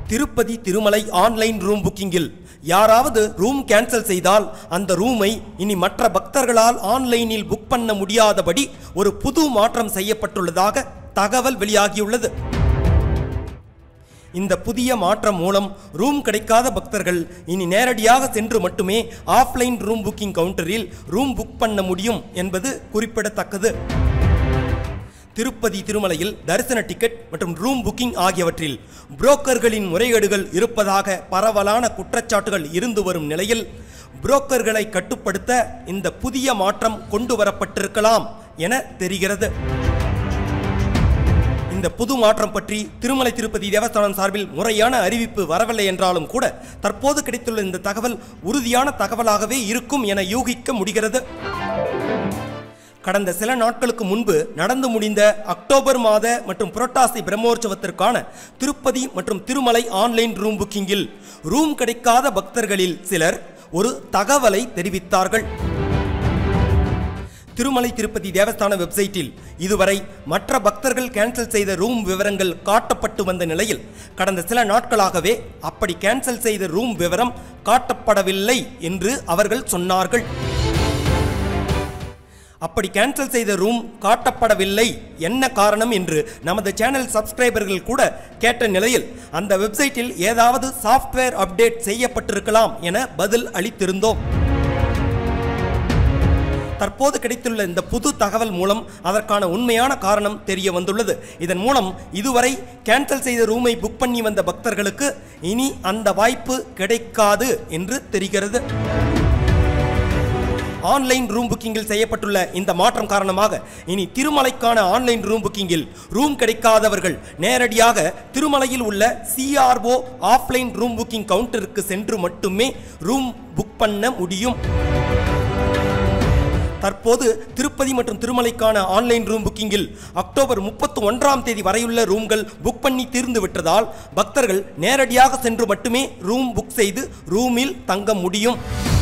Tirupati Tirumala online room புக்கிங்கில் யாராவது room cancel செய்தால் அந்த ரூமை இனி மற்ற பக்தர்களால் ஆன்லைனில் புக் பண்ண முடியாதபடி ஒரு புது மாற்றம் செய்யப்பட்டுள்ளதாக தகவல் வெளியாகியுள்ளது இந்த புதிய மாற்றம் மூலம் ரூம் கிடைக்காத பக்தர்கள் இனி நேரடியாக சென்று மட்டுமே ஆஃப்லைன் ரூம் புக்கிங் கவுண்டரில் ரூம் புக் பண்ண முடியும் என்பது குறிப்பிடத்தக்கது திருப்பதி திருமலையில் தரிசன டிக்கெட் மற்றும் ரூம் புக்கிங் ஆகியவற்றில் புரோக்கர்களின் முறைகேடுகள் இருப்பதாக பரவலான குற்றச்சாட்டுகள் இருந்து வரும் நிலையில் புரோக்கர்களை கட்டுப்படுத்த இந்த புதிய மாற்றம் கொண்டு வரப்பட்டிருக்கலாம் என தெரிகிறது இந்த புது மாற்றம் பற்றி திருமலை திருப்பதி தேவஸ்தானம் சார்பில் முறையான அறிவிப்பு வரவில்லை என்றாலும் கூட தற்போது கிடைத்துள்ள இந்த தகவல் உறுதியான தகவலாகவே இருக்கும் என யூகிக்க முடிகிறது கடந்த சில நாட்களுக்கு முன்பு நடந்து முடிந்த அக்டோபர் மாத மற்றும் புரட்டாசி பிரம்மோற்சவத்திற்கான திருப்பதி மற்றும் திருமலை ஆன்லைன் ரூம் புக்கிங்கில் ரூம் கிடைக்காத பக்தர்களில் சிலர் ஒரு தகவலை தெரிவித்தார்கள் திருமலை திருப்பதி தேவஸ்தான வெப்சைட்டில் இதுவரை மற்ற பக்தர்கள் கேன்சல் செய்த ரூம் விவரங்கள் காட்டப்பட்டு வந்த நிலையில் கடந்த சில நாட்களாகவே அப்படி கேன்சல் செய்த ரூம் விவரம் காட்டப்படவில்லை என்று அவர்கள் சொன்னார்கள் அப்படி கேன்சல் செய்த ரூம் காட்டப்படவில்லை என்ன காரணம் என்று நமது சேனல் சப்ஸ்கிரைபர்கள் கூட கேட்ட நிலையில் அந்த வெப்சைட்டில் ஏதாவது சாஃப்ட்வேர் அப்டேட் செய்யப்பட்டிருக்கலாம் என பதில் அளித்திருந்தோம் தற்போது கிடைத்துள்ள இந்த புது தகவல் மூலம் அதற்கான உண்மையான காரணம் தெரிய வந்துள்ளது இதன் மூலம் இதுவரை கேன்சல் செய்த ரூமை புக் பண்ணி வந்த பக்தர்களுக்கு இனி அந்த வாய்ப்பு கிடைக்காது என்று தெரிகிறது ஆன்லைன் ரூம் புக்கிங்கில் செய்யப்பட்டுள்ள இந்த மாற்றம் காரணமாக இனி திருமலைக்கான ஆன்லைன் ரூம் புக்கிங்கில் ரூம் கிடைக்காதவர்கள் நேரடியாக திருமலையில் உள்ள சிஆர்ஓ ஆஃப்லைன் ரூம் புக்கிங் கவுண்டருக்கு சென்று மட்டுமே ரூம் புக் பண்ண முடியும் தற்போது திருப்பதி மற்றும் திருமலைக்கான ஆன்லைன் ரூம் புக்கிங்கில் அக்டோபர் முப்பத்தி ஒன்றாம் தேதி வரையுள்ள ரூம்கள் புக் பண்ணி தீர்ந்து விட்டதால் பக்தர்கள் நேரடியாக சென்று மட்டுமே ரூம் புக் செய்து ரூமில் தங்க முடியும்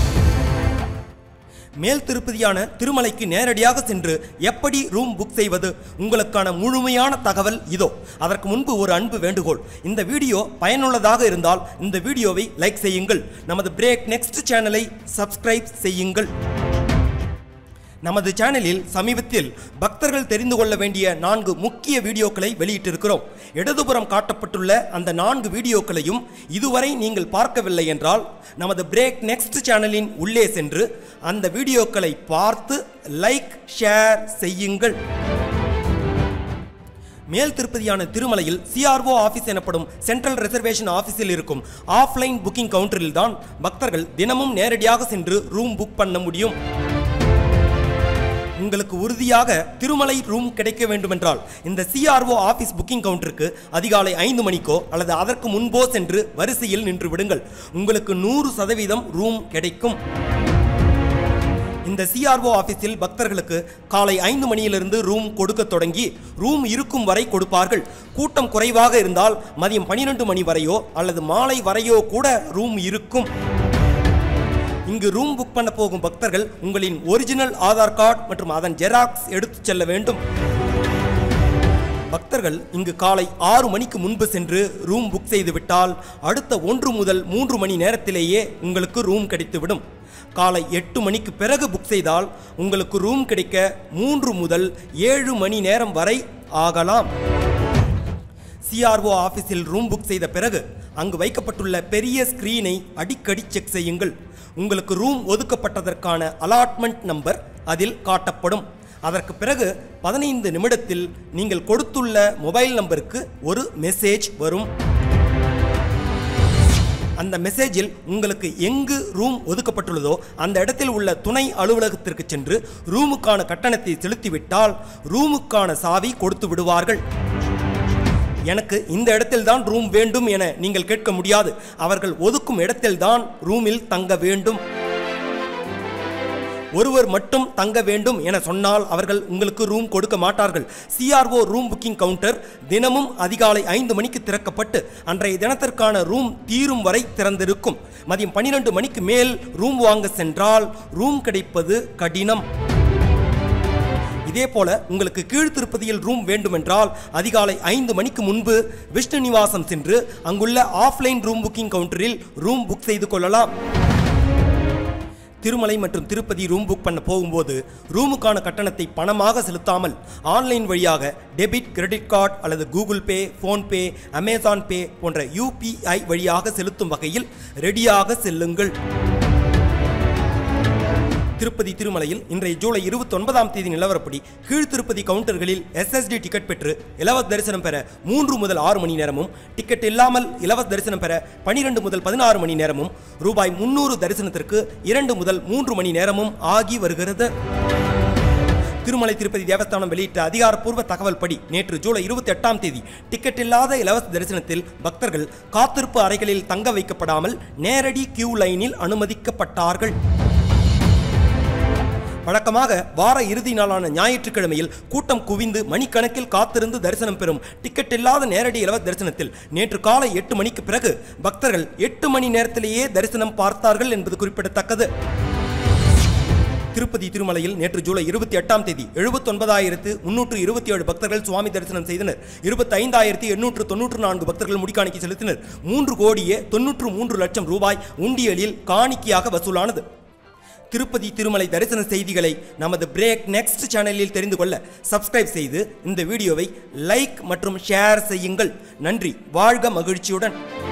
மேல் திருப்பதியான திருமலைக்கு நேரடியாக சென்று எப்படி ரூம் புக் செய்வது உங்களுக்கான முழுமையான தகவல் இதோ அதற்கு முன்பு ஒரு அன்பு வேண்டுகோள் இந்த வீடியோ பயனுள்ளதாக இருந்தால் இந்த வீடியோவை லைக் செய்யுங்கள் நமது பிரேக் நெக்ஸ்ட் சேனலை சப்ஸ்கிரைப் செய்யுங்கள் நமது சேனலில் சமீபத்தில் பக்தர்கள் தெரிந்து கொள்ள வேண்டிய நான்கு முக்கிய வீடியோக்களை வெளியிட்டிருக்கிறோம் இடதுபுறம் காட்டப்பட்டுள்ள அந்த நான்கு வீடியோக்களையும் இதுவரை நீங்கள் பார்க்கவில்லை என்றால் நமது பிரேக் நெக்ஸ்ட் சேனலின் உள்ளே சென்று அந்த வீடியோக்களை பார்த்து லைக் ஷேர் செய்யுங்கள் மேல் திருப்பதியான திருமலையில் சிஆர்ஓ ஆபீஸ் எனப்படும் சென்ட்ரல் ரிசர்வேஷன் ஆபீஸில் இருக்கும் ஆஃப்லைன் புக்கிங் கவுண்டரில் தான் பக்தர்கள் தினமும் நேரடியாக சென்று ரூம் புக் பண்ண முடியும் உங்களுக்கு உறுதியாக திருமலை ரூம் கிடைக்க வேண்டுமென்றால் இந்த சிஆர்ஓ ஆபீஸ் புக்கிங் கவுண்டருக்கு அதிகாலை ஐந்து மணிக்கோ அல்லது அதற்கு முன்போ சென்று வரிசையில் நின்று விடுங்கள் உங்களுக்கு நூறு சதவீதம் ரூம் கிடைக்கும் இந்த சிஆர்ஓ ஆபீஸில் பக்தர்களுக்கு காலை ஐந்து மணியிலிருந்து ரூம் கொடுக்க தொடங்கி ரூம் இருக்கும் வரை கொடுப்பார்கள் கூட்டம் குறைவாக இருந்தால் மதியம் பன்னிரெண்டு மணி வரையோ அல்லது மாலை வரையோ கூட ரூம் இருக்கும் இங்கு ரூம் புக் பண்ண போகும் பக்தர்கள் உங்களின் ஒரிஜினல் ஆதார் கார்டு மற்றும் அதன் ஜெராக்ஸ் எடுத்துச் செல்ல வேண்டும் பக்தர்கள் இங்கு காலை ஆறு மணிக்கு முன்பு சென்று ரூம் புக் செய்துவிட்டால் அடுத்த ஒன்று முதல் மூன்று மணி நேரத்திலேயே உங்களுக்கு ரூம் கிடைத்துவிடும் காலை எட்டு மணிக்கு பிறகு புக் செய்தால் உங்களுக்கு ரூம் கிடைக்க மூன்று முதல் ஏழு மணி நேரம் வரை ஆகலாம் சிஆர்ஓ ஆபீஸில் ரூம் புக் செய்த பிறகு அங்கு வைக்கப்பட்டுள்ள பெரிய ஸ்கிரீனை அடிக்கடி செக் செய்யுங்கள் உங்களுக்கு ரூம் ஒதுக்கப்பட்டதற்கான அலாட்மெண்ட் நம்பர் அதில் காட்டப்படும் அதற்கு பிறகு பதினைந்து நிமிடத்தில் நீங்கள் கொடுத்துள்ள மொபைல் நம்பருக்கு ஒரு மெசேஜ் வரும் அந்த மெசேஜில் உங்களுக்கு எங்கு ரூம் ஒதுக்கப்பட்டுள்ளதோ அந்த இடத்தில் உள்ள துணை அலுவலகத்திற்கு சென்று ரூமுக்கான கட்டணத்தை செலுத்திவிட்டால் ரூமுக்கான சாவி கொடுத்து விடுவார்கள் எனக்கு இந்த இடத்தில் தான் ரூம் வேண்டும் என நீங்கள் கேட்க முடியாது அவர்கள் ஒதுக்கும் இடத்தில் தான் ரூமில் தங்க வேண்டும் ஒருவர் மட்டும் தங்க வேண்டும் என சொன்னால் அவர்கள் உங்களுக்கு ரூம் கொடுக்க மாட்டார்கள் சிஆர்ஓ ரூம் புக்கிங் கவுண்டர் தினமும் அதிகாலை ஐந்து மணிக்கு திறக்கப்பட்டு அன்றைய தினத்திற்கான ரூம் தீரும் வரை திறந்திருக்கும் மதியம் பன்னிரண்டு மணிக்கு மேல் ரூம் வாங்க சென்றால் ரூம் கிடைப்பது கடினம் இதே போல உங்களுக்கு கீழ் திருப்பதியில் ரூம் வேண்டுமென்றால் அதிகாலை ஐந்து மணிக்கு முன்பு விஷ்ணு நிவாசம் சென்று அங்குள்ள ஆஃப்லைன் ரூம் புக்கிங் கவுண்டரில் ரூம் புக் செய்து கொள்ளலாம் திருமலை மற்றும் திருப்பதி ரூம் புக் பண்ண போகும்போது ரூமுக்கான கட்டணத்தை பணமாக செலுத்தாமல் ஆன்லைன் வழியாக டெபிட் கிரெடிட் கார்டு அல்லது Google Pay PhonePe Amazon Pay போன்ற யூபிஐ வழியாக செலுத்தும் வகையில் ரெடியாக செல்லுங்கள் திருப்பதி திருமலையில் இன்றைய ஜூலை இருபத்தி ஒன்பதாம் தேதி நிலவரப்படி கீழ் திருப்பதி கவுண்டர்களில் எஸ்எஸ்டி டிக்கெட் பெற்று இலவச தரிசனம் பெற மூன்று முதல் ஆறு மணி நேரமும் டிக்கெட் இல்லாமல் இலவச தரிசனம் பெற பனிரெண்டு முதல் பதினாறு மணி நேரமும் ரூபாய் முன்னூறு தரிசனத்திற்கு இரண்டு முதல் மூன்று மணி நேரமும் ஆகி வருகிறது திருமலை திருப்பதி தேவஸ்தானம் வெளியிட்ட அதிகாரப்பூர்வ தகவல் படி நேற்று ஜூலை இருபத்தி எட்டாம் தேதி டிக்கெட் இல்லாத இலவச தரிசனத்தில் பக்தர்கள் காத்திருப்பு அறைகளில் தங்க வைக்கப்படாமல் நேரடி கியூ லைனில் அனுமதிக்கப்பட்டார்கள் வழக்கமாக வார இறுதி நாளான ஞாயிற்றுக்கிழமையில் கூட்டம் குவிந்து மணிக்கணக்கில் காத்திருந்து தரிசனம் பெறும் டிக்கெட் இல்லாத நேரடி இலவச தரிசனத்தில் நேற்று காலை எட்டு மணிக்கு பிறகு பக்தர்கள் எட்டு மணி நேரத்திலேயே தரிசனம் பார்த்தார்கள் என்பது குறிப்பிடத்தக்கது திருப்பதி திருமலையில் நேற்று ஜூலை இருபத்தி எட்டாம் தேதி எழுபத்தி ஒன்பதாயிரத்து முன்னூற்று இருபத்தி ஏழு பக்தர்கள் சுவாமி தரிசனம் செய்தனர் இருபத்தி ஐந்தாயிரத்தி எண்ணூற்று தொன்னூற்று நான்கு பக்தர்கள் முடிக்காணிக்கை செலுத்தினர் மூன்று கோடியே தொன்னூற்று மூன்று லட்சம் ரூபாய் உண்டியலில் காணிக்கையாக வசூலானது திருப்பதி திருமலை தரிசன செய்திகளை நமது பிரேக் நெக்ஸ்ட் சேனலில் தெரிந்து கொள்ள சப்ஸ்கிரைப் செய்து இந்த வீடியோவை லைக் மற்றும் ஷேர் செய்யுங்கள் நன்றி வாழ்க மகிழ்ச்சியுடன்